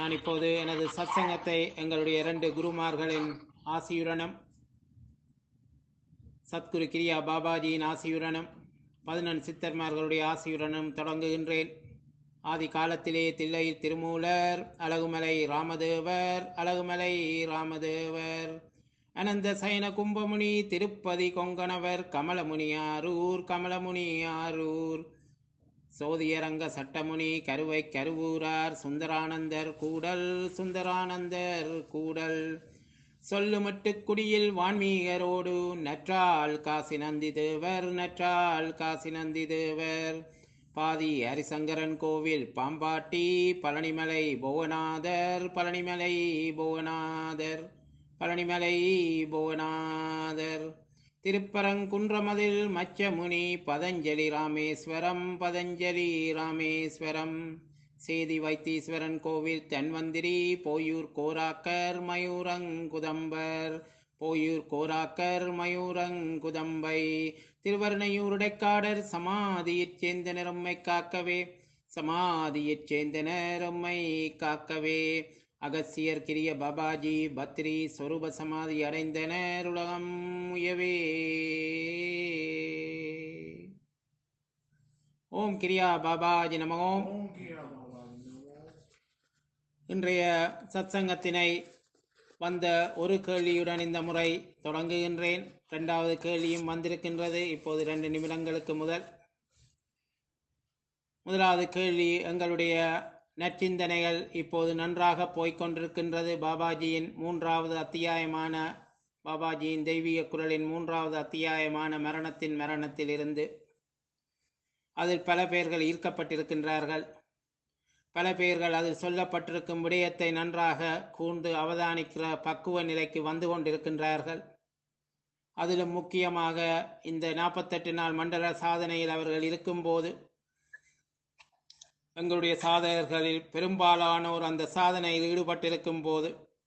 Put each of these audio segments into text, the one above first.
நான் இப்போது எனது சத்சங்கத்தை எங்களுடைய இரண்டு குருமார்களின் ஆசியுடனும் சத்குரு கிரியா பாபாஜியின் ஆசியுடனும் பதினெண் சித்தர்மார்களுடைய ஆசியுடனும் தொடங்குகின்றேன் ஆதி காலத்திலே தில்லை திருமூலர் அழகுமலை ராமதேவர் அழகுமலை ராமதேவர் அனந்த சயன கும்பமுனி திருப்பதி கொங்கணவர் கமலமுனியாரூர் கமலமுனியாரூர் சோதியரங்க சட்டமுனி கருவை கருவூரார் சுந்தரானந்தர் கூடல் சுந்தரானந்தர் கூடல் சொல்லுமட்டு குடியில் வான்மீகரோடு நற்றால் காசி நந்தி தேவர் நற்றால் காசி நந்தி தேவர் பாதி ஹரிசங்கரன் கோவில் பாம்பாட்டி பழனிமலை புவனாதர் பழனிமலை புவனாதர் பழனிமலை புவனாதர் திருப்பரங்குன்றமதில் மச்சமுனி பதஞ்சலி ராமேஸ்வரம் பதஞ்சலி ராமேஸ்வரம் சேதி வைத்தீஸ்வரன் கோவில் தன்வந்திரி போயூர் கோராக்கர் மயூரங்குதம்பர் போயூர் கோராக்கர் மயூரங்குதம்பை திருவருணையூருடைக்காடர் சமாதியைச் சேர்ந்தனர் உம்மை காக்கவே சமாதியைச் சேர்ந்தனர் உம்மை காக்கவே அகசியர் கிரிய பாபாஜி பத்ரி சொரூப சமாதி அடைந்தனர் உலகம் உயவே ஓம் கிரியா பாபாஜி நமகோம் ஓம் கிரியா பாபாஜி நமோ இன்றைய சத்சங்கத்தினை வந்த ஒரு கேள்வியுடன் இந்த முறை தொடங்குகின்றேன் இரண்டாவது கேள்வியும் வந்திருக்கின்றது இப்போது இரண்டு நிமிடங்களுக்கு முதல் முதலாவது கேள்வி எங்களுடைய நற்சிந்தனைகள் இப்போது நன்றாக போய்க்கொண்டிருக்கின்றது பாபாஜியின் மூன்றாவது அத்தியாயமான பாபாஜியின் தெய்வீக குரலின் மூன்றாவது அத்தியாயமான மரணத்தின் மரணத்திலிருந்து அதில் பல பேர்கள் ஈர்க்கப்பட்டிருக்கின்றார்கள் பல பேர்கள் அதில் சொல்லப்பட்டிருக்கும் விடயத்தை நன்றாக கூர்ந்து அவதானிக்கிற பக்குவ நிலைக்கு வந்து கொண்டிருக்கின்றார்கள் அதிலும் முக்கியமாக இந்த நாற்பத்தெட்டு நாள் மண்டல சாதனையில் அவர்கள் இருக்கும்போது எங்களுடைய சாதகர்களில் பெரும்பாலானோர் அந்த சாதனையில் ஈடுபட்டிருக்கும் போது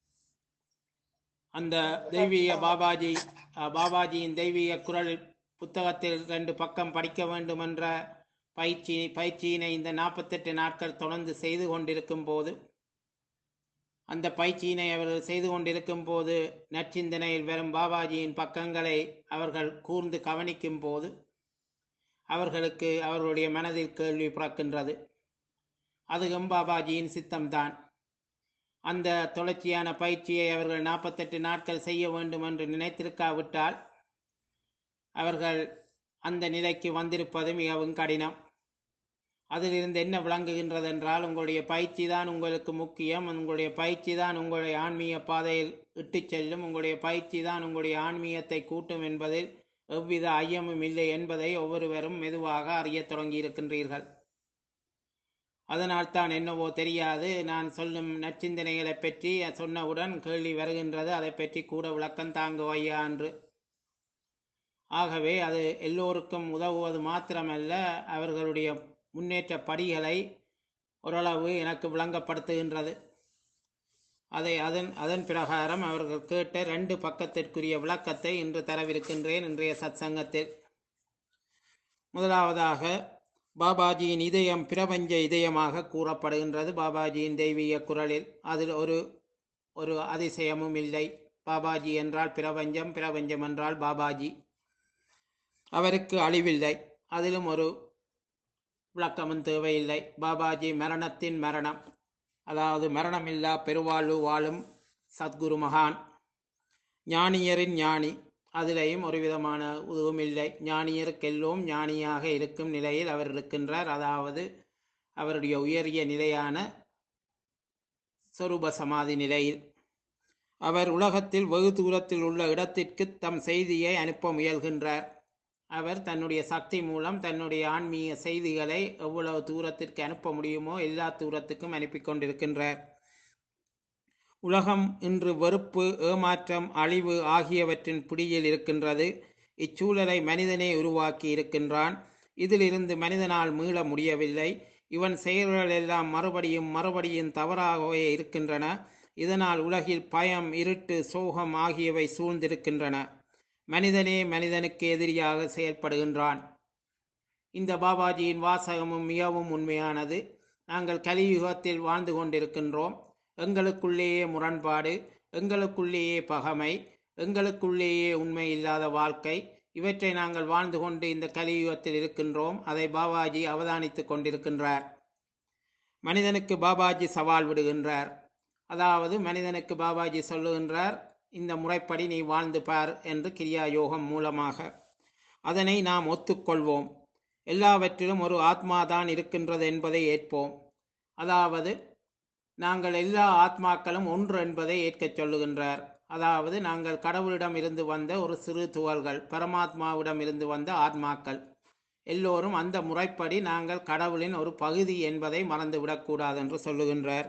அந்த தெய்வீக பாபாஜி அஹ், பாபாஜியின் தெய்வீக குரல் புத்தகத்தில் ரெண்டு பக்கம் படிக்க வேண்டும் என்ற பயிற்சி பயிற்சியினை இந்த நாற்பத்தெட்டு நாட்கள் தொடர்ந்து செய்து கொண்டிருக்கும் போது அந்த பயிற்சியினை அவர்கள் செய்து கொண்டிருக்கும் போது நற்சிந்தனையில் வரும் பாபாஜியின் பக்கங்களை அவர்கள் கூர்ந்து கவனிக்கும் போது அவர்களுக்கு அவர்களுடைய மனதில் கேள்வி பிறக்கின்றது அதுவும் பாபாஜியின் சித்தம்தான் அந்த தொடர்ச்சியான பயிற்சியை அவர்கள் நாற்பத்தெட்டு நாட்கள் செய்ய வேண்டும் என்று நினைத்திருக்காவிட்டால் அவர்கள் அந்த நிலைக்கு வந்திருப்பது மிகவும் கடினம் அதிலிருந்து என்ன விளங்குகின்றது என்றால் உங்களுடைய பயிற்சி தான் உங்களுக்கு முக்கியம் உங்களுடைய பயிற்சி தான் உங்களுடைய ஆன்மீக பாதையில் இட்டுச் செல்லும் உங்களுடைய பயிற்சி தான் உங்களுடைய ஆன்மீகத்தை கூட்டும் என்பதில் எவ்வித ஐயமும் இல்லை என்பதை ஒவ்வொருவரும் மெதுவாக அறியத் தொடங்கியிருக்கின்றீர்கள் அதனால் தான் என்னவோ தெரியாது நான் சொல்லும் நற்சிந்தனைகளை பற்றி சொன்னவுடன் கேள்வி வருகின்றது அதை பற்றி கூட விளக்கம் தாங்க ஐயா என்று ஆகவே அது எல்லோருக்கும் உதவுவது மாத்திரமல்ல அவர்களுடைய முன்னேற்ற படிகளை ஓரளவு எனக்கு விளங்கப்படுத்துகின்றது அதை அதன் அதன் பிரகாரம் அவர்கள் கேட்ட ரெண்டு பக்கத்திற்குரிய விளக்கத்தை இன்று தரவிருக்கின்றேன் இன்றைய சத்சங்கத்தில் முதலாவதாக பாபாஜியின் இதயம் பிரபஞ்ச இதயமாக கூறப்படுகின்றது பாபாஜியின் தெய்வீக குரலில் அதில் ஒரு ஒரு அதிசயமும் இல்லை பாபாஜி என்றால் பிரபஞ்சம் பிரபஞ்சம் என்றால் பாபாஜி அவருக்கு அழிவில்லை அதிலும் ஒரு விளக்கமும் தேவையில்லை பாபாஜி மரணத்தின் மரணம் அதாவது மரணமில்லா பெருவாழ்வு வாழும் சத்குரு மகான் ஞானியரின் ஞானி அதிலேயும் ஒரு விதமான இதுவும் இல்லை ஞானியருக்கெல்லாம் ஞானியாக இருக்கும் நிலையில் அவர் இருக்கின்றார் அதாவது அவருடைய உயரிய நிலையான சொரூப சமாதி நிலையில் அவர் உலகத்தில் வெகு தூரத்தில் உள்ள இடத்திற்கு தம் செய்தியை அனுப்ப முயல்கின்றார் அவர் தன்னுடைய சக்தி மூலம் தன்னுடைய ஆன்மீக செய்திகளை எவ்வளவு தூரத்திற்கு அனுப்ப முடியுமோ எல்லா தூரத்துக்கும் அனுப்பி கொண்டிருக்கின்றார் உலகம் இன்று வெறுப்பு ஏமாற்றம் அழிவு ஆகியவற்றின் பிடியில் இருக்கின்றது இச்சூழலை மனிதனே உருவாக்கி இருக்கின்றான் இதிலிருந்து மனிதனால் மீள முடியவில்லை இவன் செயல்கள் எல்லாம் மறுபடியும் மறுபடியும் தவறாகவே இருக்கின்றன இதனால் உலகில் பயம் இருட்டு சோகம் ஆகியவை சூழ்ந்திருக்கின்றன மனிதனே மனிதனுக்கு எதிரியாக செயல்படுகின்றான் இந்த பாபாஜியின் வாசகமும் மிகவும் உண்மையானது நாங்கள் கலியுகத்தில் வாழ்ந்து கொண்டிருக்கின்றோம் எங்களுக்குள்ளேயே முரண்பாடு எங்களுக்குள்ளேயே பகமை எங்களுக்குள்ளேயே உண்மை இல்லாத வாழ்க்கை இவற்றை நாங்கள் வாழ்ந்து கொண்டு இந்த கலியுகத்தில் இருக்கின்றோம் அதை பாபாஜி அவதானித்துக் கொண்டிருக்கின்றார் மனிதனுக்கு பாபாஜி சவால் விடுகின்றார் அதாவது மனிதனுக்கு பாபாஜி சொல்லுகின்றார் இந்த முறைப்படி நீ வாழ்ந்து பார் என்று கிரியா யோகம் மூலமாக அதனை நாம் ஒத்துக்கொள்வோம் எல்லாவற்றிலும் ஒரு ஆத்மாதான் இருக்கின்றது என்பதை ஏற்போம் அதாவது நாங்கள் எல்லா ஆத்மாக்களும் ஒன்று என்பதை ஏற்கச் சொல்லுகின்றார் அதாவது நாங்கள் கடவுளிடம் இருந்து வந்த ஒரு சிறு துவல்கள் பரமாத்மாவிடம் இருந்து வந்த ஆத்மாக்கள் எல்லோரும் அந்த முறைப்படி நாங்கள் கடவுளின் ஒரு பகுதி என்பதை மறந்துவிடக்கூடாது என்று சொல்லுகின்றார்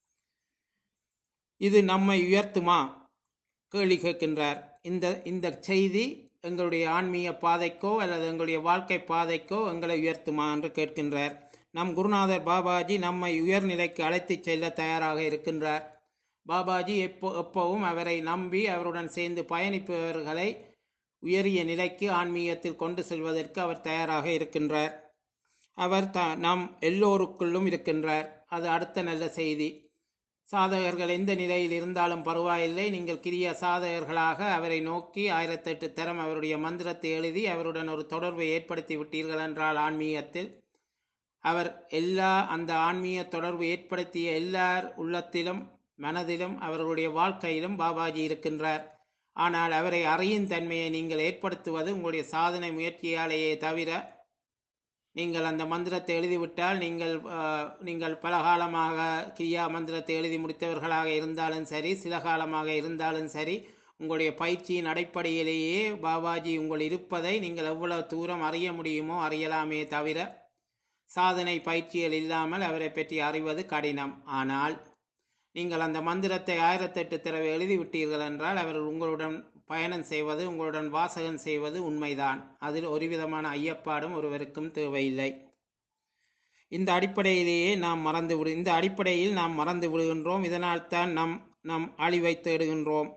இது நம்மை உயர்த்துமா கேள்வி கேட்கின்றார் இந்த இந்த செய்தி எங்களுடைய ஆன்மீக பாதைக்கோ அல்லது எங்களுடைய வாழ்க்கை பாதைக்கோ எங்களை உயர்த்துமா என்று கேட்கின்றார் நம் குருநாதர் பாபாஜி நம்மை உயர்நிலைக்கு அழைத்துச் செல்ல தயாராக இருக்கின்றார் பாபாஜி எப்போ எப்பவும் அவரை நம்பி அவருடன் சேர்ந்து பயணிப்பவர்களை உயரிய நிலைக்கு ஆன்மீகத்தில் கொண்டு செல்வதற்கு அவர் தயாராக இருக்கின்றார் அவர் த நம் எல்லோருக்குள்ளும் இருக்கின்றார் அது அடுத்த நல்ல செய்தி சாதகர்கள் எந்த நிலையில் இருந்தாலும் பரவாயில்லை நீங்கள் கிரிய சாதகர்களாக அவரை நோக்கி ஆயிரத்தெட்டு தரம் அவருடைய மந்திரத்தை எழுதி அவருடன் ஒரு தொடர்பை ஏற்படுத்தி விட்டீர்கள் என்றால் ஆன்மீகத்தில் அவர் எல்லா அந்த ஆன்மீக தொடர்பு ஏற்படுத்திய எல்லார் உள்ளத்திலும் மனதிலும் அவர்களுடைய வாழ்க்கையிலும் பாபாஜி இருக்கின்றார் ஆனால் அவரை அறியும் தன்மையை நீங்கள் ஏற்படுத்துவது உங்களுடைய சாதனை முயற்சியாலேயே தவிர நீங்கள் அந்த மந்திரத்தை எழுதிவிட்டால் நீங்கள் ஆஹ், நீங்கள் பல காலமாக கிரியா மந்திரத்தை எழுதி முடித்தவர்களாக இருந்தாலும் சரி சில காலமாக இருந்தாலும் சரி உங்களுடைய பயிற்சியின் அடிப்படையிலேயே பாபாஜி உங்கள் இருப்பதை நீங்கள் எவ்வளவு தூரம் அறிய முடியுமோ அறியலாமே தவிர சாதனை பயிற்சிகள் இல்லாமல் அவரை பற்றி அறிவது கடினம் ஆனால் நீங்கள் அந்த மந்திரத்தை ஆயிரத்தெட்டு தடவை எழுதிவிட்டீர்கள் என்றால் அவர் உங்களுடன் பயணம் செய்வது உங்களுடன் வாசகம் செய்வது உண்மைதான் அதில் ஒரு விதமான ஐயப்பாடும் ஒருவருக்கும் தேவையில்லை இந்த அடிப்படையிலேயே நாம் மறந்து விடு இந்த அடிப்படையில் நாம் மறந்து விடுகின்றோம் இதனால் தான் நம் நம் அழிவை தேடுகின்றோம்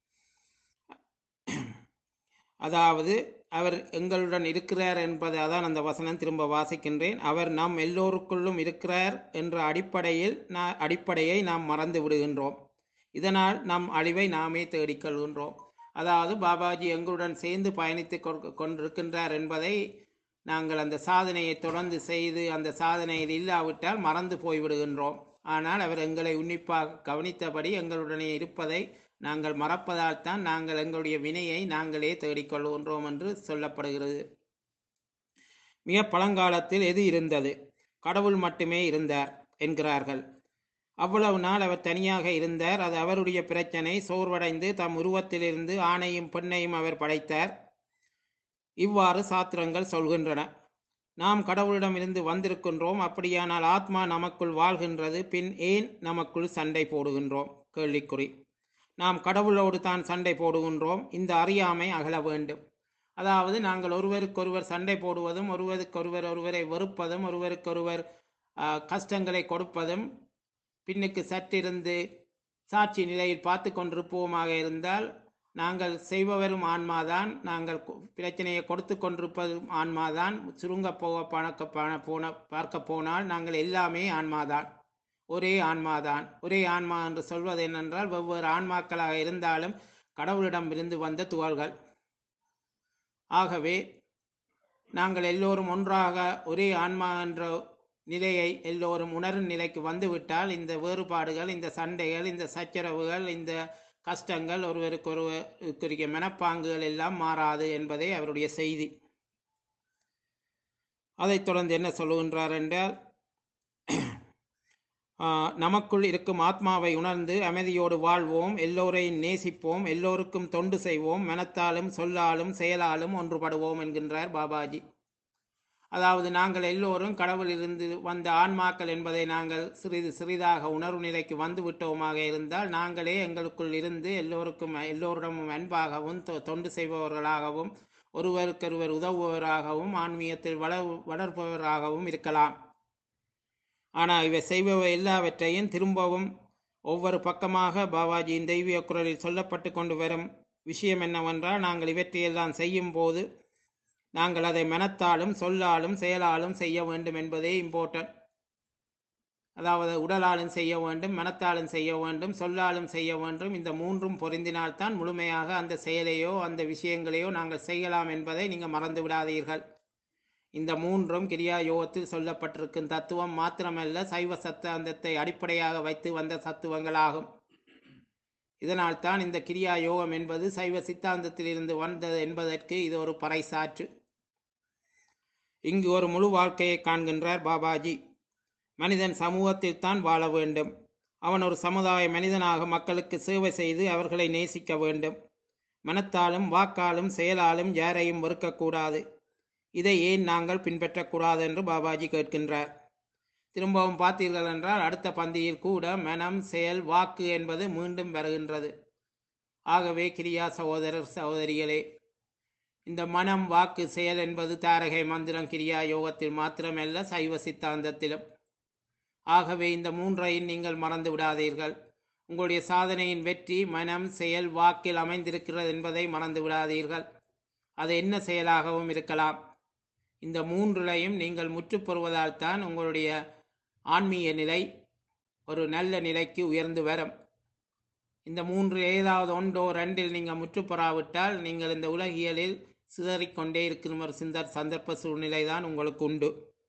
அதாவது அவர் எங்களுடன் இருக்கிறார் என்பது அதான் அந்த வசனம் திரும்ப வாசிக்கின்றேன் அவர் நம் எல்லோருக்குள்ளும் இருக்கிறார் என்ற அடிப்படையில் நா- அடிப்படையை நாம் மறந்து விடுகின்றோம் இதனால் நம் அழிவை நாமே தேடிக்கொள்கின்றோம் அதாவது பாபாஜி எங்களுடன் சேர்ந்து பயணித்து கொண்டிருக்கின்றார் என்பதை நாங்கள் அந்த சாதனையை தொடர்ந்து செய்து அந்த சாதனையில் இல்லாவிட்டால் மறந்து போய்விடுகின்றோம் ஆனால் அவர் எங்களை உன்னிப்பாக கவனித்தபடி எங்களுடனே இருப்பதை நாங்கள் மறப்பதால் தான் நாங்கள் எங்களுடைய வினையை நாங்களே தேடிக்கொள்கின்றோம் என்று சொல்லப்படுகிறது மிக பழங்காலத்தில் எது இருந்தது கடவுள் மட்டுமே இருந்தார் என்கிறார்கள் அவ்வளவு நாள் அவர் தனியாக இருந்தார் அது அவருடைய பிரச்சனை சோர்வடைந்து தம் உருவத்திலிருந்து ஆணையும் பெண்ணையும் அவர் படைத்தார் இவ்வாறு சாத்திரங்கள் சொல்கின்றன நாம் கடவுளிடமிருந்து வந்திருக்கின்றோம் அப்படியானால் ஆத்மா நமக்குள் வாழ்கின்றது பின் ஏன் நமக்குள் சண்டை போடுகின்றோம் கேள்விக்குறி நாம் கடவுளோடு தான் சண்டை போடுகின்றோம் இந்த அறியாமை அகல வேண்டும் அதாவது நாங்கள் ஒருவருக்கொருவர் சண்டை போடுவதும் ஒருவருக்கொருவர் ஒருவரை வெறுப்பதும் ஒருவருக்கொருவர் ஆ, கஷ்டங்களை கொடுப்பதும் பின்னுக்கு சற்றிருந்து சாட்சி நிலையில் பார்த்து கொண்டிருப்போமாக இருந்தால் நாங்கள் செய்பவரும் ஆன்மாதான் நாங்கள் கு- பிரச்சனையை கொடுத்து கொண்டிருப்பதும் ஆன்மாதான் சுருங்க போக பணக்க பண போன பார்க்க போனால் நாங்கள் எல்லாமே ஆன்மாதான் ஒரே ஆன்மாதான் ஒரே ஆன்மா என்று சொல்வது என்னென்றால் வெவ்வேறு ஆன்மாக்களாக இருந்தாலும் கடவுளிடம் இருந்து வந்த துகள்கள் ஆகவே நாங்கள் எல்லோரும் ஒன்றாக ஒரே ஆன்மா என்ற நிலையை எல்லோரும் உணரும் நிலைக்கு வந்துவிட்டால் இந்த வேறுபாடுகள் இந்த சண்டைகள் இந்த சச்சரவுகள் இந்த கஷ்டங்கள் ஒருவருக்கொருவருக்குரிய மனப்பாங்குகள் எல்லாம் மாறாது என்பதே அவருடைய செய்தி அதைத் தொடர்ந்து என்ன சொல்லுகின்றார் என்றால் ஆஹ், நமக்குள் இருக்கும் ஆத்மாவை உணர்ந்து அமைதியோடு வாழ்வோம் எல்லோரையும் நேசிப்போம் எல்லோருக்கும் தொண்டு செய்வோம் மனத்தாலும் சொல்லாலும் செயலாலும் ஒன்றுபடுவோம் என்கின்றார் பாபாஜி அதாவது நாங்கள் எல்லோரும் கடவுளிலிருந்து வந்த ஆன்மாக்கள் என்பதை நாங்கள் சிறிது சிறிதாக உணர்வு நிலைக்கு வந்து விட்டோமாக இருந்தால் நாங்களே எங்களுக்குள் இருந்து எல்லோருக்கும் எல்லோரிடமும் அன்பாகவும் தொ- தொண்டு செய்பவர்களாகவும் ஒருவருக்கொருவர் உதவுபவராகவும் ஆன்மீகத்தில் வள வளர்ப்பவராகவும் இருக்கலாம் ஆனால் இவை செய்பவை எல்லாவற்றையும் திரும்பவும் ஒவ்வொரு பக்கமாக பாபாஜியின் தெய்வீக குரலில் சொல்லப்பட்டு கொண்டு வரும் விஷயம் என்னவென்றால் நாங்கள் இவற்றையெல்லாம் செய்யும் போது நாங்கள் அதை மனத்தாலும் சொல்லாலும் செயலாலும் செய்ய வேண்டும் என்பதே இம்பார்ட்டன்ட் அதாவது உடலாலும் செய்ய வேண்டும் மனத்தாலும் செய்ய வேண்டும் சொல்லாலும் செய்ய வேண்டும் இந்த மூன்றும் பொருந்தினால்தான் முழுமையாக அந்த செயலையோ அந்த விஷயங்களையோ நாங்கள் செய்யலாம் என்பதை நீங்கள் மறந்து விடாதீர்கள் இந்த மூன்றும் கிரியா யோகத்தில் சொல்லப்பட்டிருக்கும் தத்துவம் மாத்திரமல்ல சைவ சத்தாந்தத்தை அடிப்படையாக வைத்து வந்த தத்துவங்களாகும் இதனால் தான் இந்த கிரியா யோகம் என்பது சைவ சித்தாந்தத்தில் இருந்து வந்தது என்பதற்கு இது ஒரு பறைசாற்று இங்கு ஒரு முழு வாழ்க்கையை காண்கின்றார் பாபாஜி மனிதன் சமூகத்தில் தான் வாழ வேண்டும் அவன் ஒரு சமுதாய மனிதனாக மக்களுக்கு சேவை செய்து அவர்களை நேசிக்க வேண்டும் மனத்தாலும் வாக்காலும் செயலாலும் யாரையும் வெறுக்கக்கூடாது இதை ஏன் நாங்கள் பின்பற்றக்கூடாது என்று பாபாஜி கேட்கின்றார் திரும்பவும் பார்த்தீர்கள் என்றால் அடுத்த பந்தியில் கூட மனம் செயல் வாக்கு என்பது மீண்டும் வருகின்றது ஆகவே கிரியா சகோதரர் சகோதரிகளே இந்த மனம் வாக்கு செயல் என்பது தாரகை மந்திரம் கிரியா யோகத்தில் மாத்திரமல்ல சைவ சித்தாந்தத்திலும் ஆகவே இந்த மூன்றையும் நீங்கள் மறந்து விடாதீர்கள் உங்களுடைய சாதனையின் வெற்றி மனம் செயல் வாக்கில் அமைந்திருக்கிறது என்பதை மறந்து விடாதீர்கள் அது என்ன செயலாகவும் இருக்கலாம் இந்த மூன்றிலையும் நீங்கள் முற்றுப் பெறுவதால் தான் உங்களுடைய ஆன்மீக நிலை ஒரு நல்ல நிலைக்கு உயர்ந்து வரும் இந்த மூன்று ஏதாவது ஒன்றோ ரெண்டில் நீங்கள் முற்றுப்பெறாவிட்டால் நீங்கள் இந்த உலகியலில் சிதறிக்கொண்டே இருக்கும் ஒரு சிந்தர் சந்தர்ப்ப சூழ்நிலை தான் உங்களுக்கு உண்டு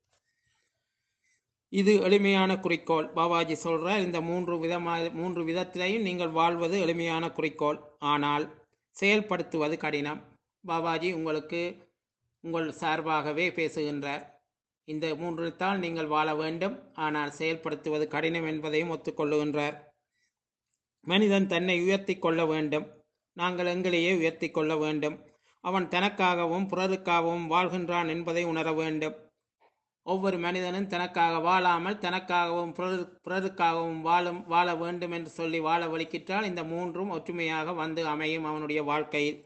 இது எளிமையான குறிக்கோள் பாபாஜி சொல்றார் இந்த மூன்று விதமாக மூன்று விதத்திலையும் நீங்கள் வாழ்வது எளிமையான குறிக்கோள் ஆனால் செயல்படுத்துவது கடினம் பாபாஜி உங்களுக்கு உங்கள் சார்பாகவே பேசுகின்றார் இந்த மூன்றுத்தான் நீங்கள் வாழ வேண்டும் ஆனால் செயல்படுத்துவது கடினம் என்பதையும் ஒத்துக்கொள்ளுகின்றார் மனிதன் தன்னை உயர்த்தி கொள்ள வேண்டும் நாங்கள் எங்களையே உயர்த்தி கொள்ள வேண்டும் அவன் தனக்காகவும் பிறருக்காகவும் வாழ்கின்றான் என்பதை உணர வேண்டும் ஒவ்வொரு மனிதனும் தனக்காக வாழாமல் தனக்காகவும் பிறரு பிறருக்காகவும் வாழும் வாழ வேண்டும் என்று சொல்லி வாழ வலிக்கிட்டால் இந்த மூன்றும் ஒற்றுமையாக வந்து அமையும் அவனுடைய வாழ்க்கையில்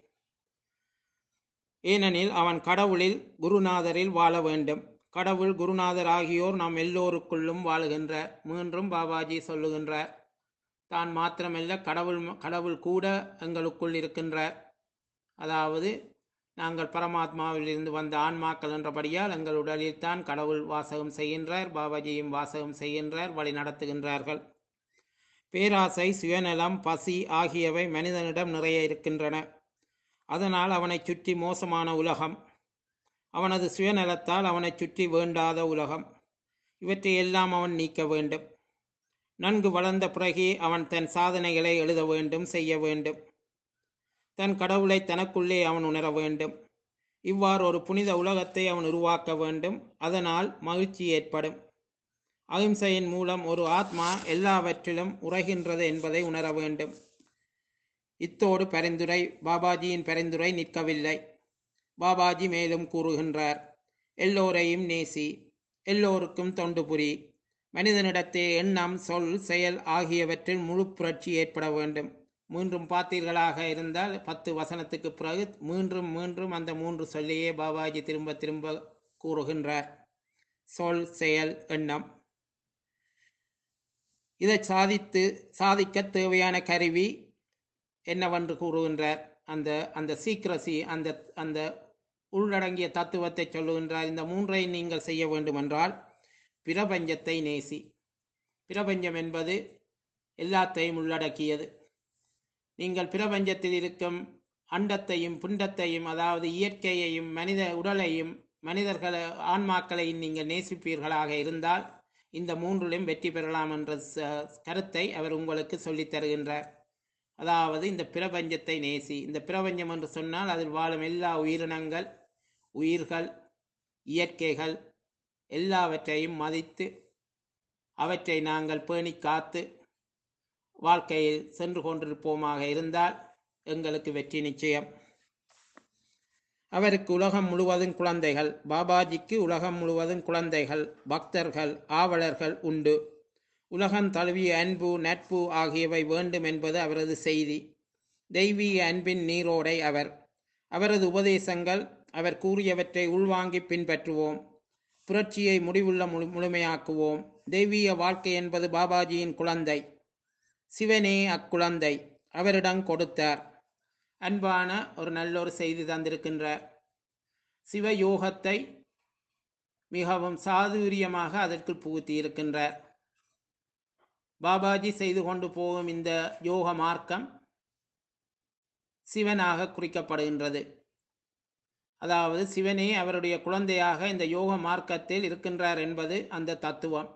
ஏனெனில் அவன் கடவுளில் குருநாதரில் வாழ வேண்டும் கடவுள் குருநாதர் ஆகியோர் நாம் எல்லோருக்குள்ளும் வாழுகின்றார் மீண்டும் பாபாஜி சொல்லுகின்றார் தான் மாத்திரமல்ல கடவுள் கடவுள் கூட எங்களுக்குள் இருக்கின்றார் அதாவது நாங்கள் பரமாத்மாவில் இருந்து வந்த ஆன்மாக்கள் என்றபடியால் எங்கள் உடலில் தான் கடவுள் வாசகம் செய்கின்றார் பாபாஜியும் வாசகம் செய்கின்றார் வழி நடத்துகின்றார்கள் பேராசை சுயநலம் பசி ஆகியவை மனிதனிடம் நிறைய இருக்கின்றன அதனால் அவனைச் சுற்றி மோசமான உலகம் அவனது சுயநலத்தால் அவனைச் சுற்றி வேண்டாத உலகம் இவற்றை எல்லாம் அவன் நீக்க வேண்டும் நன்கு வளர்ந்த பிறகே அவன் தன் சாதனைகளை எழுத வேண்டும் செய்ய வேண்டும் தன் கடவுளை தனக்குள்ளே அவன் உணர வேண்டும் இவ்வாறு ஒரு புனித உலகத்தை அவன் உருவாக்க வேண்டும் அதனால் மகிழ்ச்சி ஏற்படும் அகிம்சையின் மூலம் ஒரு ஆத்மா எல்லாவற்றிலும் உரைகின்றது என்பதை உணர வேண்டும் இத்தோடு பரிந்துரை பாபாஜியின் பரிந்துரை நிற்கவில்லை பாபாஜி மேலும் கூறுகின்றார் எல்லோரையும் நேசி எல்லோருக்கும் தொண்டு புரி மனிதனிடத்தே எண்ணம் சொல் செயல் ஆகியவற்றில் முழு புரட்சி ஏற்பட வேண்டும் மீண்டும் பார்த்தீர்களாக இருந்தால் பத்து வசனத்துக்கு பிறகு மீண்டும் மீண்டும் அந்த மூன்று சொல்லையே பாபாஜி திரும்ப திரும்ப கூறுகின்றார் சொல் செயல் எண்ணம் இதை சாதித்து சாதிக்க தேவையான கருவி என்னவென்று கூறுகின்றார் அந்த அந்த சீக்கிரசி அந்த அந்த உள்ளடங்கிய தத்துவத்தை சொல்லுகின்றார் இந்த மூன்றை நீங்கள் செய்ய வேண்டுமென்றால் பிரபஞ்சத்தை நேசி பிரபஞ்சம் என்பது எல்லாத்தையும் உள்ளடக்கியது நீங்கள் பிரபஞ்சத்தில் இருக்கும் அண்டத்தையும் புண்டத்தையும் அதாவது இயற்கையையும் மனித உடலையும் மனிதர்களை ஆன்மாக்களையும் நீங்கள் நேசிப்பீர்களாக இருந்தால் இந்த மூன்றிலும் வெற்றி பெறலாம் என்ற ச- கருத்தை அவர் உங்களுக்கு சொல்லித் தருகின்றார் அதாவது இந்த பிரபஞ்சத்தை நேசி இந்த பிரபஞ்சம் என்று சொன்னால் அதில் வாழும் எல்லா உயிரினங்கள் உயிர்கள் இயற்கைகள் எல்லாவற்றையும் மதித்து அவற்றை நாங்கள் பேணி காத்து வாழ்க்கையில் சென்று கொண்டிருப்போமாக இருந்தால் எங்களுக்கு வெற்றி நிச்சயம் அவருக்கு உலகம் முழுவதும் குழந்தைகள் பாபாஜிக்கு உலகம் முழுவதும் குழந்தைகள் பக்தர்கள் ஆவலர்கள் உண்டு உலகம் தழுவிய அன்பு நட்பு ஆகியவை வேண்டும் என்பது அவரது செய்தி தெய்வீக அன்பின் நீரோடை அவர் அவரது உபதேசங்கள் அவர் கூறியவற்றை உள்வாங்கி பின்பற்றுவோம் புரட்சியை முடிவுள்ள முழு முழுமையாக்குவோம் தெய்வீக வாழ்க்கை என்பது பாபாஜியின் குழந்தை சிவனே அக்குழந்தை அவரிடம் கொடுத்தார் அன்பான ஒரு நல்ல ஒரு செய்தி தந்திருக்கின்றார் சிவயோகத்தை மிகவும் சாதுரியமாக அதற்குள் புகுத்தி இருக்கின்றார் பாபாஜி செய்து கொண்டு போகும் இந்த யோக மார்க்கம் சிவனாக குறிக்கப்படுகின்றது அதாவது சிவனே அவருடைய குழந்தையாக இந்த யோக மார்க்கத்தில் இருக்கின்றார் என்பது அந்த தத்துவம்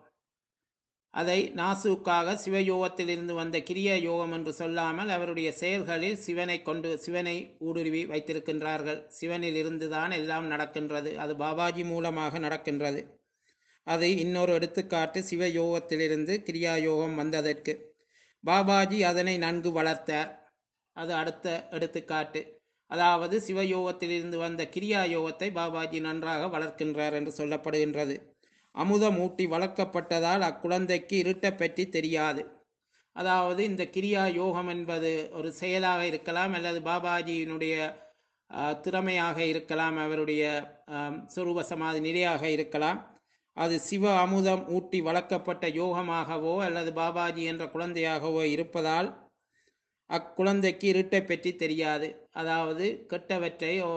அதை நாசுக்காக சிவயோகத்தில் இருந்து வந்த கிரிய யோகம் என்று சொல்லாமல் அவருடைய செயல்களில் சிவனை கொண்டு சிவனை ஊடுருவி வைத்திருக்கின்றார்கள் சிவனில் இருந்துதான் எல்லாம் நடக்கின்றது அது பாபாஜி மூலமாக நடக்கின்றது அது இன்னொரு எடுத்துக்காட்டு சிவயோகத்திலிருந்து கிரியா யோகம் வந்ததற்கு பாபாஜி அதனை நன்கு வளர்த்தார் அது அடுத்த எடுத்துக்காட்டு அதாவது சிவயோகத்திலிருந்து வந்த கிரியா யோகத்தை பாபாஜி நன்றாக வளர்க்கின்றார் என்று சொல்லப்படுகின்றது அமுதமூட்டி வளர்க்கப்பட்டதால் அக்குழந்தைக்கு இருட்டை பற்றி தெரியாது அதாவது இந்த கிரியா யோகம் என்பது ஒரு செயலாக இருக்கலாம் அல்லது பாபாஜியினுடைய ஆஹ், திறமையாக இருக்கலாம் அவருடைய ஆம், சொரூப சமாதி நிலையாக இருக்கலாம் அது சிவ அமுதம் ஊட்டி வளர்க்கப்பட்ட யோகமாகவோ அல்லது பாபாஜி என்ற குழந்தையாகவோ இருப்பதால் அக்குழந்தைக்கு இருட்டை பற்றி தெரியாது அதாவது கெட்டவற்றை ஓ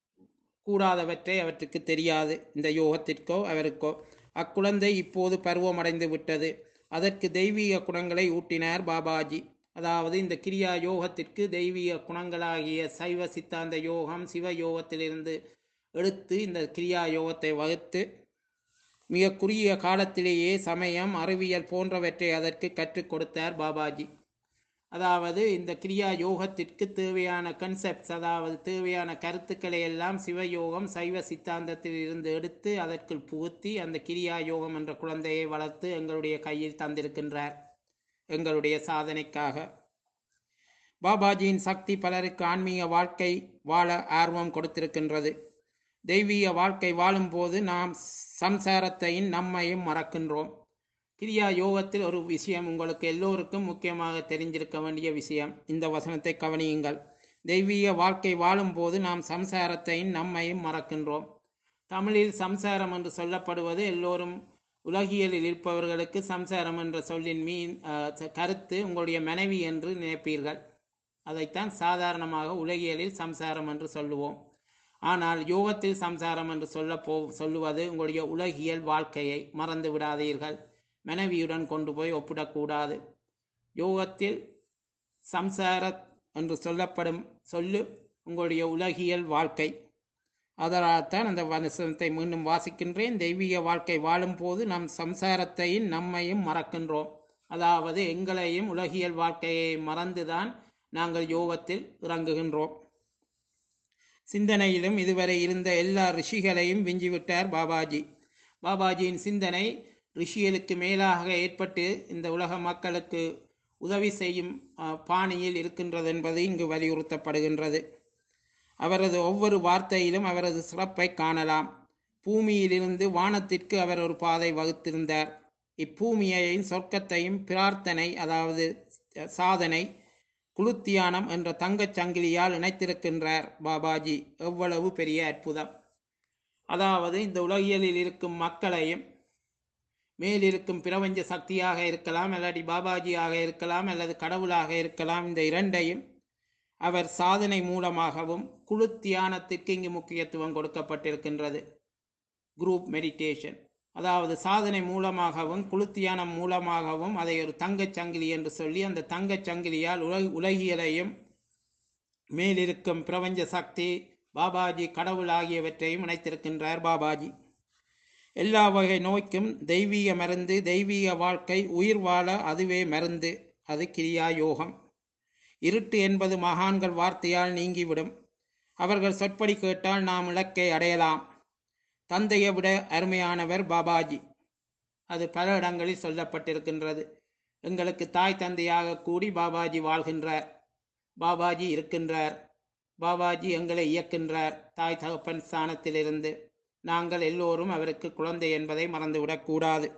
கூடாதவற்றை அவற்றுக்கு தெரியாது இந்த யோகத்திற்கோ அவருக்கோ அக்குழந்தை இப்போது பருவமடைந்து விட்டது அதற்கு தெய்வீக குணங்களை ஊட்டினார் பாபாஜி அதாவது இந்த கிரியா யோகத்திற்கு தெய்வீக குணங்களாகிய சைவ சித்தாந்த யோகம் சிவ யோகத்திலிருந்து எடுத்து இந்த கிரியா யோகத்தை வகுத்து மிக குறுகிய காலத்திலேயே சமயம் அறிவியல் போன்றவற்றை அதற்கு கற்றுக் கொடுத்தார் பாபாஜி அதாவது இந்த கிரியா யோகத்திற்கு தேவையான கன்செப்ட்ஸ் அதாவது தேவையான கருத்துக்களை எல்லாம் சிவயோகம் சைவ சித்தாந்தத்தில் இருந்து எடுத்து அதற்குள் புகுத்தி அந்த கிரியா யோகம் என்ற குழந்தையை வளர்த்து எங்களுடைய கையில் தந்திருக்கின்றார் எங்களுடைய சாதனைக்காக பாபாஜியின் சக்தி பலருக்கு ஆன்மீக வாழ்க்கை வாழ ஆர்வம் கொடுத்திருக்கின்றது தெய்வீக வாழ்க்கை வாழும்போது நாம் சம்சாரத்தையும் நம்மையும் மறக்கின்றோம் கிரியா யோகத்தில் ஒரு விஷயம் உங்களுக்கு எல்லோருக்கும் முக்கியமாக தெரிஞ்சிருக்க வேண்டிய விஷயம் இந்த வசனத்தை கவனியுங்கள் தெய்வீக வாழ்க்கை வாழும்போது நாம் சம்சாரத்தையும் நம்மையும் மறக்கின்றோம் தமிழில் சம்சாரம் என்று சொல்லப்படுவது எல்லோரும் உலகியலில் இருப்பவர்களுக்கு சம்சாரம் என்ற சொல்லின் மீன் அஹ், கருத்து உங்களுடைய மனைவி என்று நினைப்பீர்கள் அதைத்தான் சாதாரணமாக உலகியலில் சம்சாரம் என்று சொல்லுவோம் ஆனால் யோகத்தில் சம்சாரம் என்று சொல்ல போ சொல்லுவது உங்களுடைய உலகியல் வாழ்க்கையை மறந்து விடாதீர்கள் மனைவியுடன் கொண்டு போய் ஒப்பிடக்கூடாது யோகத்தில் சம்சார என்று சொல்லப்படும் சொல்லு உங்களுடைய உலகியல் வாழ்க்கை அதனால்தான் அந்த வசனத்தை மீண்டும் வாசிக்கின்றேன் தெய்வீக வாழ்க்கை வாழும்போது நம் சம்சாரத்தையும் நம்மையும் மறக்கின்றோம் அதாவது எங்களையும் உலகியல் வாழ்க்கையை மறந்துதான் நாங்கள் யோகத்தில் இறங்குகின்றோம் சிந்தனையிலும் இதுவரை இருந்த எல்லா ரிஷிகளையும் விஞ்சிவிட்டார் பாபாஜி பாபாஜியின் சிந்தனை ரிஷியலுக்கு மேலாக ஏற்பட்டு இந்த உலக மக்களுக்கு உதவி செய்யும் அஹ், பாணியில் இருக்கின்றது என்பது இங்கு வலியுறுத்தப்படுகின்றது அவரது ஒவ்வொரு வார்த்தையிலும் அவரது சிறப்பை காணலாம் பூமியிலிருந்து வானத்திற்கு அவர் ஒரு பாதை வகுத்திருந்தார் இப்பூமியையும் சொர்க்கத்தையும் பிரார்த்தனை அதாவது சாதனை குளுத்தியானம் என்ற தங்கச் சங்கிலியால் இணைத்திருக்கின்றார் பாபாஜி எவ்வளவு பெரிய அற்புதம் அதாவது இந்த உலகியலில் இருக்கும் மக்களையும் மேலிருக்கும் பிரபஞ்ச சக்தியாக இருக்கலாம் அல்லது பாபாஜியாக இருக்கலாம் அல்லது கடவுளாக இருக்கலாம் இந்த இரண்டையும் அவர் சாதனை மூலமாகவும் குழு தியானத்திற்கு இங்கு முக்கியத்துவம் கொடுக்கப்பட்டிருக்கின்றது குரூப் மெடிடேஷன் அதாவது சாதனை மூலமாகவும் குழு தியானம் மூலமாகவும் அதை ஒரு தங்கச் சங்கிலி என்று சொல்லி அந்த தங்கச் சங்கிலியால் உலக உலகியலையும் மேலிருக்கும் பிரபஞ்ச சக்தி பாபாஜி கடவுள் ஆகியவற்றையும் இணைத்திருக்கின்றார் பாபாஜி எல்லா வகை நோய்க்கும் தெய்வீக மருந்து தெய்வீக வாழ்க்கை உயிர் வாழ அதுவே மருந்து அது கிரியா யோகம் இருட்டு என்பது மகான்கள் வார்த்தையால் நீங்கிவிடும் அவர்கள் சொற்படி கேட்டால் நாம் இலக்கை அடையலாம் தந்தையை விட அருமையானவர் பாபாஜி அது பல இடங்களில் சொல்லப்பட்டிருக்கின்றது எங்களுக்கு தாய் தந்தையாக கூடி பாபாஜி வாழ்கின்றார் பாபாஜி இருக்கின்றார் பாபாஜி எங்களை இயக்கின்றார் தாய் தகப்பன் ஸ்தானத்திலிருந்து நாங்கள் எல்லோரும் அவருக்கு குழந்தை என்பதை மறந்துவிடக் கூடாது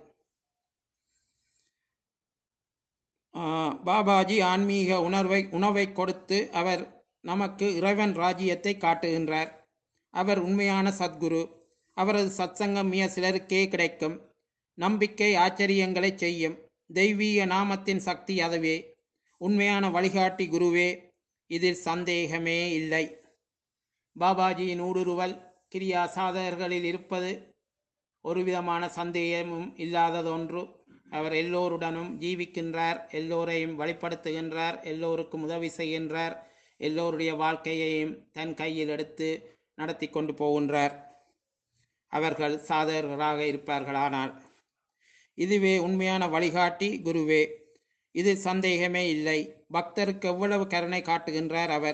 ஆஹ், பாபாஜி ஆன்மீக உணர்வை உணவை கொடுத்து அவர் நமக்கு இறைவன் ராஜ்யத்தை காட்டுகின்றார் அவர் உண்மையான சத்குரு அவரது சத்சங்கம் மிக சிலருக்கே கிடைக்கும் நம்பிக்கை ஆச்சரியங்களை செய்யும் தெய்வீக நாமத்தின் சக்தி அதுவே உண்மையான வழிகாட்டி குருவே இதில் சந்தேகமே இல்லை பாபாஜியின் ஊடுருவல் கிரியா சாதகர்களில் இருப்பது ஒரு விதமான சந்தேகமும் இல்லாததொன்று அவர் எல்லோருடனும் ஜீவிக்கின்றார் எல்லோரையும் வழிப்படுத்துகின்றார் எல்லோருக்கும் உதவி செய்கின்றார் எல்லோருடைய வாழ்க்கையையும் தன் கையில் எடுத்து நடத்தி கொண்டு போகின்றார் அவர்கள் சாதகர்களாக இருப்பார்களானால் இதுவே உண்மையான வழிகாட்டி குருவே இது சந்தேகமே இல்லை பக்தருக்கு எவ்வளவு கருணை காட்டுகின்றார் அவர்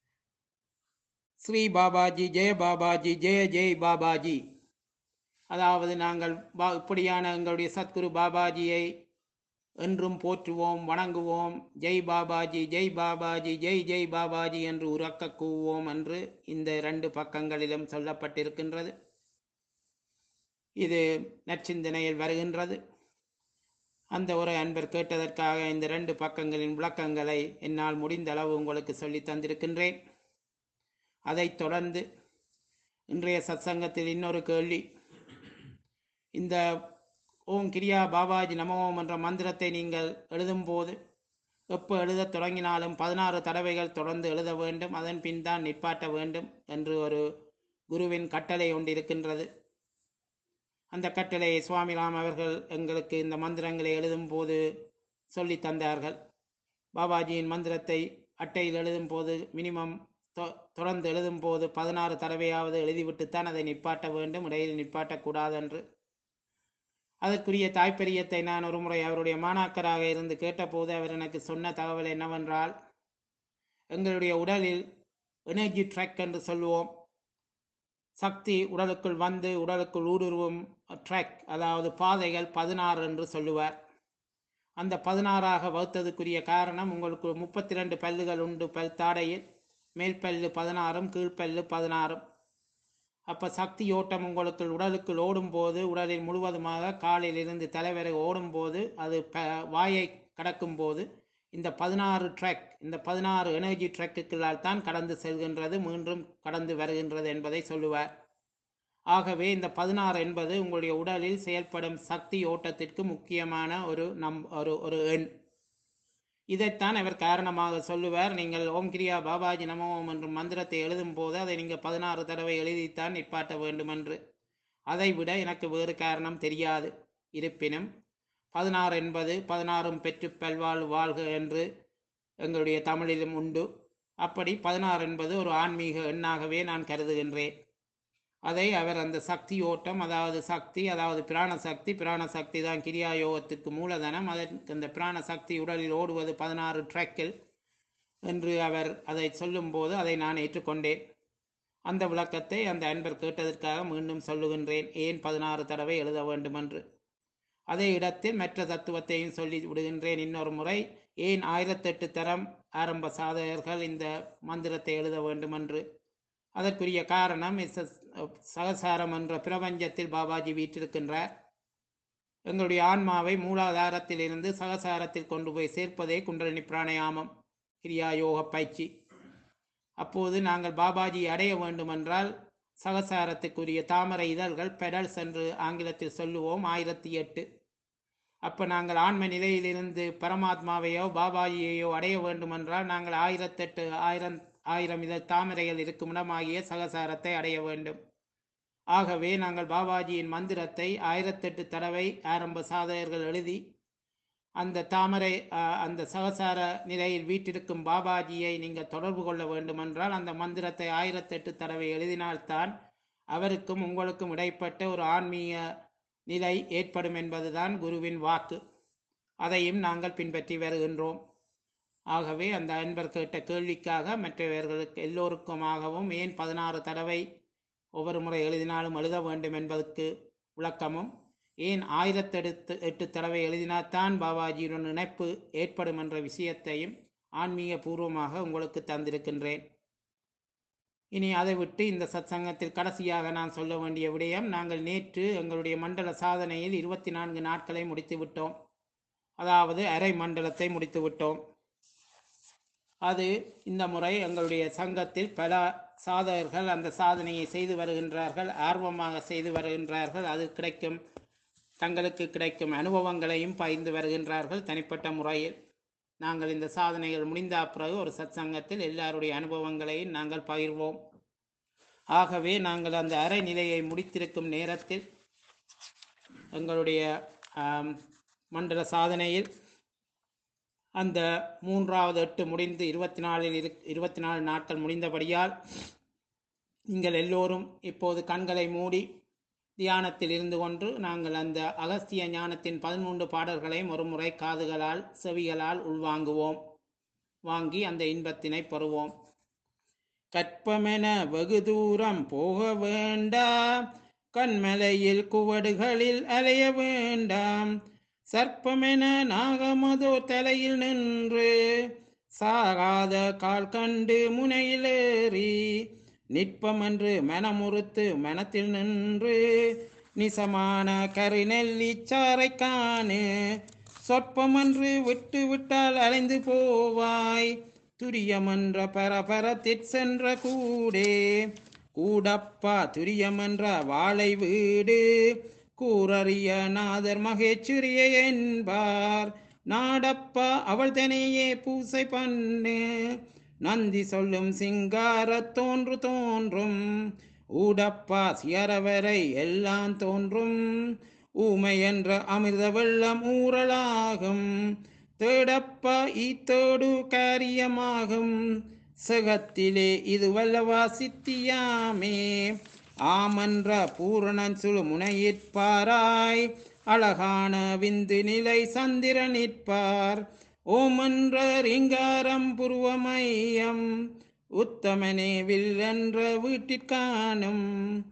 ஸ்ரீ பாபாஜி ஜெய பாபாஜி ஜெய ஜெய் பாபாஜி அதாவது நாங்கள் பா இப்படியான எங்களுடைய சத்குரு பாபாஜியை என்றும் போற்றுவோம் வணங்குவோம் ஜெய் பாபாஜி ஜெய் பாபாஜி ஜெய் ஜெய் பாபாஜி என்று உறக்க கூவோம் என்று இந்த இரண்டு பக்கங்களிலும் சொல்லப்பட்டிருக்கின்றது இது நற்சிந்தனையில் வருகின்றது அந்த ஒரு அன்பர் கேட்டதற்காக இந்த ரெண்டு பக்கங்களின் விளக்கங்களை என்னால் முடிந்த அளவு உங்களுக்கு சொல்லி தந்திருக்கின்றேன் அதைத் தொடர்ந்து இன்றைய சத்சங்கத்தில் இன்னொரு கேள்வி இந்த ஓம் கிரியா பாபாஜி நமோம் என்ற மந்திரத்தை நீங்கள் எழுதும்போது எப்போ எழுதத் தொடங்கினாலும் பதினாறு தடவைகள் தொடர்ந்து எழுத வேண்டும் அதன் பின் தான் நிப்பாட்ட வேண்டும் என்று ஒரு குருவின் கட்டளை ஒன்று இருக்கின்றது அந்த கட்டளையை சுவாமிராம் அவர்கள் எங்களுக்கு இந்த மந்திரங்களை எழுதும்போது சொல்லி தந்தார்கள் பாபாஜியின் மந்திரத்தை அட்டையில் எழுதும் போது மினிமம் தொ- தொடர்ந்து எழுதும் போது பதினாறு தடவையாவது எழுதிவிட்டுத்தான் அதை நிப்பாட்ட வேண்டும் இடையில் நிப்பாட்டக்கூடாது என்று அதற்குரிய தாய்ப்பெரியத்தை நான் ஒரு முறை அவருடைய மாணாக்கராக இருந்து கேட்டபோது அவர் எனக்கு சொன்ன தகவல் என்னவென்றால் எங்களுடைய உடலில் எனர்ஜி ட்ராக் என்று சொல்லுவோம் சக்தி உடலுக்குள் வந்து உடலுக்குள் ஊடுருவும் ட்ராக் அதாவது பாதைகள் பதினாறு என்று சொல்லுவார் அந்த பதினாறாக வகுத்ததுக்குரிய காரணம் உங்களுக்கு முப்பத்தி ரெண்டு பல்லுகள் உண்டு பல் தாடையில் மேல் பல்லு பதினாறும் கீழ்ப்பல்லு பதினாறும் அப்போ சக்தி ஓட்டம் உங்களுக்கு உடலுக்குள் ஓடும்போது உடலில் முழுவதுமாக காலில் இருந்து தலைவரை ஓடும்போது அது ப வாயை கடக்கும்போது இந்த பதினாறு ட்ராக் இந்த பதினாறு எனர்ஜி ட்ராக்குகளால் தான் கடந்து செல்கின்றது மீண்டும் கடந்து வருகின்றது என்பதை சொல்லுவார் ஆகவே இந்த பதினாறு என்பது உங்களுடைய உடலில் செயல்படும் சக்தி ஓட்டத்திற்கு முக்கியமான ஒரு நம் ஒரு ஒரு எண் இதைத்தான் அவர் காரணமாக சொல்லுவார் நீங்கள் ஓம் கிரியா பாபாஜி நமோ ஓம் என்ற மந்திரத்தை எழுதும் போது அதை நீங்கள் பதினாறு தடவை எழுதித்தான் நிப்பாட்ட வேண்டும் என்று அதை விட எனக்கு வேறு காரணம் தெரியாது இருப்பினும் பதினாறு என்பது பதினாறும் பெற்று பல்வாழ் வாழ்க என்று எங்களுடைய தமிழிலும் உண்டு அப்படி பதினாறு என்பது ஒரு ஆன்மீக எண்ணாகவே நான் கருதுகின்றேன் அதை அவர் அந்த சக்தி ஓட்டம் அதாவது சக்தி அதாவது பிராண சக்தி பிராண சக்தி தான் கிரியா யோகத்துக்கு மூலதனம் அதற்கு அந்த பிராண சக்தி உடலில் ஓடுவது பதினாறு ட்ராக்கில் என்று அவர் அதை சொல்லும்போது அதை நான் ஏற்றுக்கொண்டேன் அந்த விளக்கத்தை அந்த அன்பர் கேட்டதற்காக மீண்டும் சொல்லுகின்றேன் ஏன் பதினாறு தடவை எழுத வேண்டும் என்று அதே இடத்தில் மற்ற தத்துவத்தையும் சொல்லி விடுகின்றேன் இன்னொரு முறை ஏன் ஆயிரத்தெட்டு தரம் ஆரம்ப சாதகர்கள் இந்த மந்திரத்தை எழுத வேண்டும் என்று அதற்குரிய காரணம் இஸ் சகசாரம் என்ற பிரபஞ்சத்தில் பாபாஜி வீற்றிருக்கின்றார் எங்களுடைய ஆன்மாவை மூலாதாரத்தில் இருந்து சகசாரத்தில் கொண்டு போய் சேர்ப்பதே குண்டலினி பிராணயாமம் கிரியா யோக பயிற்சி அப்போது நாங்கள் பாபாஜி அடைய வேண்டுமென்றால் சகசாரத்துக்குரிய தாமரை இதழ்கள் பெடல்ஸ் என்று ஆங்கிலத்தில் சொல்லுவோம் ஆயிரத்தி எட்டு அப்போ நாங்கள் ஆன்ம நிலையிலிருந்து பரமாத்மாவையோ பாபாஜியையோ அடைய வேண்டுமென்றால் நாங்கள் ஆயிரத்தெட்டு ஆயிரம் ஆயிரம் இதழ் தாமரைகள் இருக்கும் இடமாகிய சகசாரத்தை அடைய வேண்டும் ஆகவே நாங்கள் பாபாஜியின் மந்திரத்தை ஆயிரத்தெட்டு தடவை ஆரம்ப சாதகர்கள் எழுதி அந்த தாமரை அஹ், அந்த சகசார நிலையில் வீட்டிருக்கும் பாபாஜியை நீங்கள் தொடர்பு கொள்ள வேண்டுமென்றால் அந்த மந்திரத்தை ஆயிரத்தெட்டு தடவை எழுதினால்தான் அவருக்கும் உங்களுக்கும் இடைப்பட்ட ஒரு ஆன்மீக நிலை ஏற்படும் என்பதுதான் குருவின் வாக்கு அதையும் நாங்கள் பின்பற்றி வருகின்றோம் ஆகவே அந்த அன்பர் கேட்ட கேள்விக்காக மற்றவர்களுக்கு எல்லோருக்குமாகவும் ஏன் பதினாறு தடவை ஒவ்வொரு முறை எழுதினாலும் எழுத வேண்டும் என்பதற்கு விளக்கமும் ஏன் ஆயிரத்தெடுத்து எட்டு தடவை எழுதினால்தான் பாபாஜியுடன் இணைப்பு ஏற்படும் என்ற விஷயத்தையும் ஆன்மீக பூர்வமாக உங்களுக்கு தந்திருக்கின்றேன் இனி அதை விட்டு இந்த சத்சங்கத்தில் கடைசியாக நான் சொல்ல வேண்டிய விடயம் நாங்கள் நேற்று எங்களுடைய மண்டல சாதனையில் இருபத்தி நான்கு நாட்களை முடித்து விட்டோம் அதாவது அரை மண்டலத்தை முடித்து விட்டோம் அது இந்த முறை எங்களுடைய சங்கத்தில் பல சாதகர்கள் அந்த சாதனையை செய்து வருகின்றார்கள் ஆர்வமாக செய்து வருகின்றார்கள் அது கிடைக்கும் தங்களுக்கு கிடைக்கும் அனுபவங்களையும் பகிர்ந்து வருகின்றார்கள் தனிப்பட்ட முறையில் நாங்கள் இந்த சாதனைகள் முடிந்த பிறகு ஒரு சத்சங்கத்தில் எல்லாருடைய அனுபவங்களையும் நாங்கள் பகிர்வோம் ஆகவே நாங்கள் அந்த அரை நிலையை முடித்திருக்கும் நேரத்தில் எங்களுடைய ஆம், மண்டல சாதனையில் அந்த மூன்றாவது எட்டு முடிந்து இருபத்தி நாலில் இரு இருபத்தி நாலு நாட்கள் முடிந்தபடியால் நீங்கள் எல்லோரும் இப்போது கண்களை மூடி தியானத்தில் இருந்து கொண்டு நாங்கள் அந்த அகஸ்திய ஞானத்தின் பதிமூன்று பாடல்களையும் ஒரு முறை காதுகளால் செவிகளால் உள்வாங்குவோம் வாங்கி அந்த இன்பத்தினை பெறுவோம் கற்பமென வெகு தூரம் போக வேண்டாம் கண்மலையில் குவடுகளில் அலைய வேண்டாம் சர்ப்பமென நாகமதோ தலையில் நின்று சாகாத கால் கண்டு முனையிலேறி நிற்பமென்று மனமுறுத்து மனத்தில் நின்று நிசமான கருநெல்லி சாறை காணு சொற்பமென்று விட்டு விட்டால் அலைந்து போவாய் துரியமன்ற பரபரத்திற் சென்ற கூடே கூடப்பா துரியமன்ற வாழை வீடு கூறறிய நாதர் மகேச்சுரிய என்பார் நாடப்பா அவள் தனையே பூசை பண்ணு நந்தி சொல்லும் சிங்கார தோன்று தோன்றும் ஊடப்பா சியரவரை எல்லாம் தோன்றும் ஊமை என்ற அமிர்த வெள்ளம் ஊறலாகும் தேடப்பா ஈத்தோடு காரியமாகும் சகத்திலே இது வல்லவா சித்தியாமே ஆமன்ற பூரணன் சுழு முனையிற்பாராய் அழகான விந்து நிலை சந்திர நிற்பார் ஓமன்ற ரிங்காரம் புருவமையம் உத்தமனே வில்லென்ற வீட்டிற்கானும்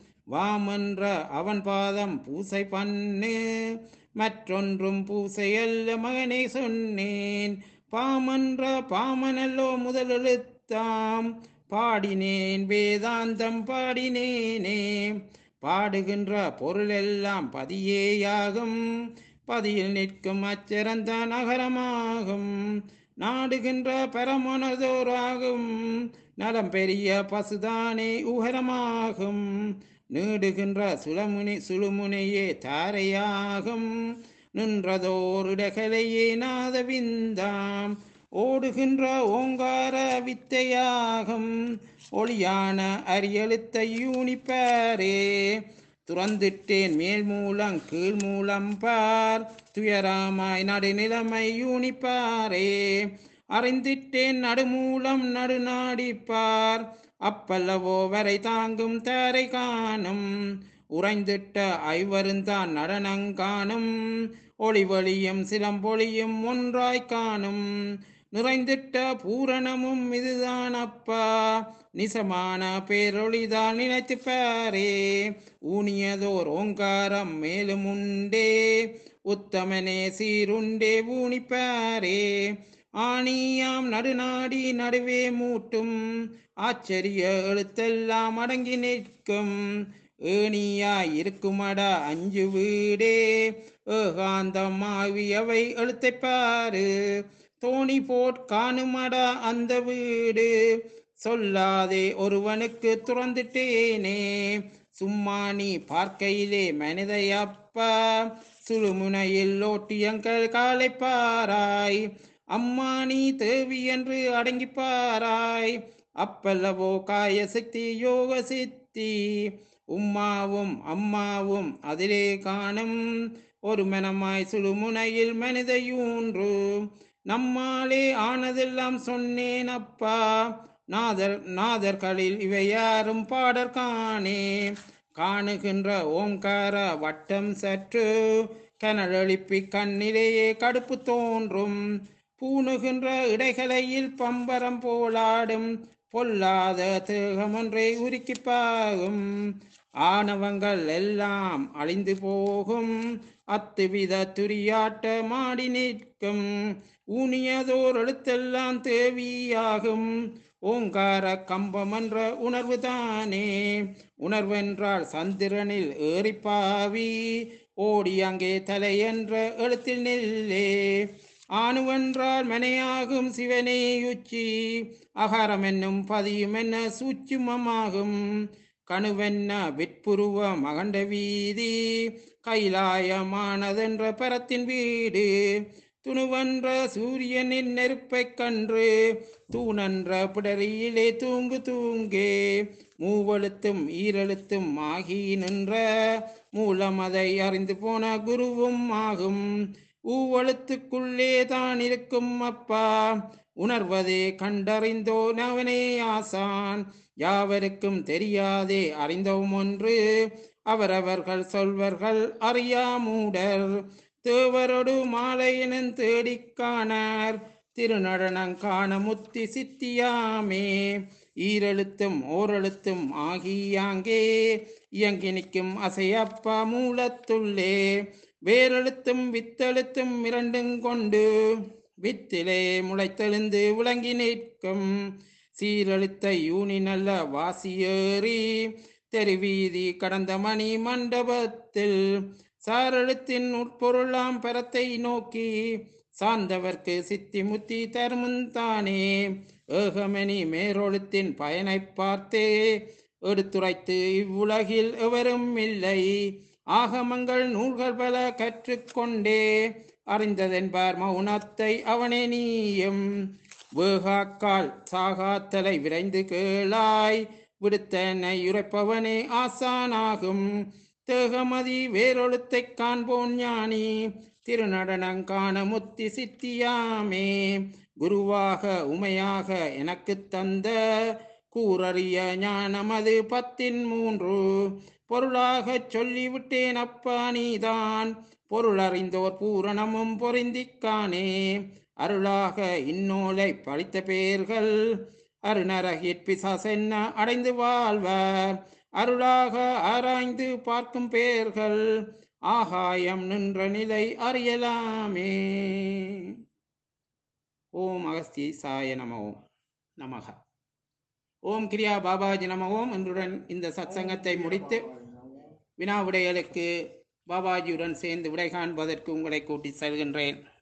வாமன்ற அவன் பாதம் பூசை பண்ணு மற்றொன்றும் பூசையல்ல மகனே சொன்னேன் பாமன்ற பாமனல்லோ முதலெழுத்தாம் பாடினேன் வேதாந்தம் பாடினேனே பாடுகின்ற பொருளெல்லாம் பதியேயாகும் பதியில் நிற்கும் அச்சரந்தான் அகரமாகும் நாடுகின்ற பரமனதோராகும் நலம் பெரிய பசுதானே உகரமாகும் நீடுகின்ற சுளமுனி சுழுமுனையே தாரையாகும் நின்றதோரிடகலையே நாதவிந்தாம் ஓடுகின்ற ஓங்கார வித்தையாகும் ஒளியான அரியெழுத்த யூனிப்பாரே துறந்திட்டேன் மேல் மூலம் கீழ் மூலம் பார் துயராமாய் நடுநிலைமை யூனிப்பாரே அறிந்திட்டேன் நடுமூலம் நடுநாடிப்பார் அப்பல்லவோ வரை தாங்கும் தாரை காணும் உறைந்திட்ட ஐவருந்தான் நடனங்காணும் ஒளிவொளியும் சிலம்பொளியும் ஒன்றாய் காணும் நிறைந்திட்ட பூரணமும் இதுதான் அப்பா நிசமான பேரொளிதான் நினைத்து பாரே ஊனியதோர் ஓங்காரம் மேலும் உண்டே உத்தமனே சீருண்டே ஊனிப்பாரே ஆணியாம் நடுநாடி நடுவே மூட்டும் ஆச்சரிய எழுத்தெல்லாம் அடங்கி நிற்கும் ஏணியாய் இருக்குமடா அஞ்சு வீடே ஏகாந்தம் ஆவியவை எழுத்தைப் பாரு தோணி போட் காணுமடா அந்த வீடு சொல்லாதே ஒருவனுக்கு துறந்துட்டேனே சும்மா நீ பார்க்கையிலே மனிதையப்பா சுழுமுனையில் ஓட்டியங்கள் காலை பாராய் அம்மா நீ தேவி என்று அடங்கி பாராய் அப்பல்லவோ காய சக்தி யோக சித்தி உம்மாவும் அம்மாவும் அதிலே காணும் ஒரு மனமாய் சுழுமுனையில் மனிதையூன்று நம்மாலே ஆனதெல்லாம் சொன்னேன் அப்பா நாதர் நாதர்களில் இவை யாரும் பாடற்கானே காணுகின்ற ஓங்கார வட்டம் சற்று கனலெழுப்பி கண்ணிலேயே கடுப்பு தோன்றும் பூணுகின்ற இடைகளையில் பம்பரம் போலாடும் பொல்லாத தேகமொன்றை உருக்கிப்பாகும் ஆணவங்கள் எல்லாம் அழிந்து போகும் அத்துவித துரியாட்ட மாடி நிற்கும் ஊனியதோர் எழுத்தெல்லாம் தேவியாகும் ஓங்கார கம்பம் என்ற உணர்வு தானே உணர்வென்றால் சந்திரனில் ஏறிப்பாவி ஓடி அங்கே தலை என்ற எழுத்தில் நில்லே ஆணுவென்றால் மனையாகும் சிவனே உச்சி அகாரம் என்னும் பதியும் என்ன சூட்சுமமாகும் கணுவென்ன விற்புருவ மகண்ட வீதி கைலாயமானதென்ற பரத்தின் வீடு துணுவென்ற சூரியனின் நெருப்பைக் கன்று தூணன்ற பிடரியிலே தூங்கு தூங்கே மூவெழுத்தும் ஈரெழுத்தும் ஆகி நின்ற மூலம் அதை அறிந்து போன குருவும் ஆகும் ஊவழுத்துக்குள்ளே தான் இருக்கும் அப்பா உணர்வதே கண்டறிந்தோன் அவனே ஆசான் யாவருக்கும் தெரியாதே அறிந்தோம் ஒன்று அவரவர்கள் சொல்வர்கள் அறியா மூடர் தேவரொடு மாலையினும் தேடிக் காணார் திருநடனம் காண முத்தி சித்தியாமே ஈரெழுத்தும் ஓரெழுத்தும் ஆகியாங்கே இயங்கி நிற்கும் அசையப்பா மூலத்துள்ளே வேரெழுத்தும் வித்தெழுத்தும் இரண்டும் கொண்டு வித்திலே முளைத்தெழுந்து விளங்கி நிற்கும் சீரெழுத்த யூனி நல்ல வாசியேறி தெருவீதி கடந்த மணி மண்டபத்தில் சாரெழுத்தின் உட்பொருளாம் பரத்தை நோக்கி சார்ந்தவர்க்கு சித்தி முத்தி தருமுந்தானே ஏகமணி மேரொழுத்தின் பயனைப் பார்த்தே எடுத்துரைத்து இவ்வுலகில் எவரும் இல்லை ஆகமங்கள் நூல்கள் பல கற்றுக்கொண்டே அறிந்ததென்பார் மௌனத்தை அவனே நீயும் வேகாக்கால் சாகாத்தலை விரைந்து கேளாய் விடுத்தனை உரைப்பவனே ஆசானாகும் தேகமதி வேறொழுத்தைக் காண்போன் ஞானி திருநடனங் காண முத்தி சித்தியாமே குருவாக உமையாக எனக்குத் தந்த கூறறிய ஞானமது பத்தின் மூன்று பொருளாகச் சொல்லிவிட்டேன் அப்பா நீதான் பொருளறிந்தோர் பூரணமும் பொருந்திக்கானே அருளாக இந்நூலை படித்த பேர்கள் அருணரகிற் பிசாசென்ன அடைந்து வாழ்வர் அருளாக ஆராய்ந்து பார்க்கும் பேர்கள் ஆகாயம் நின்ற நிலை அறியலாமே ஓம் அகஸ்தி சாய நம ஓம் நமக ஓம் கிரியா பாபாஜி நம ஓம் என்றுடன் இந்த சத்சங்கத்தை முடித்து வினா விடைகளுக்கு பாபாஜியுடன் சேர்ந்து விடை காண்பதற்கு உங்களை கூட்டி செல்கின்றேன்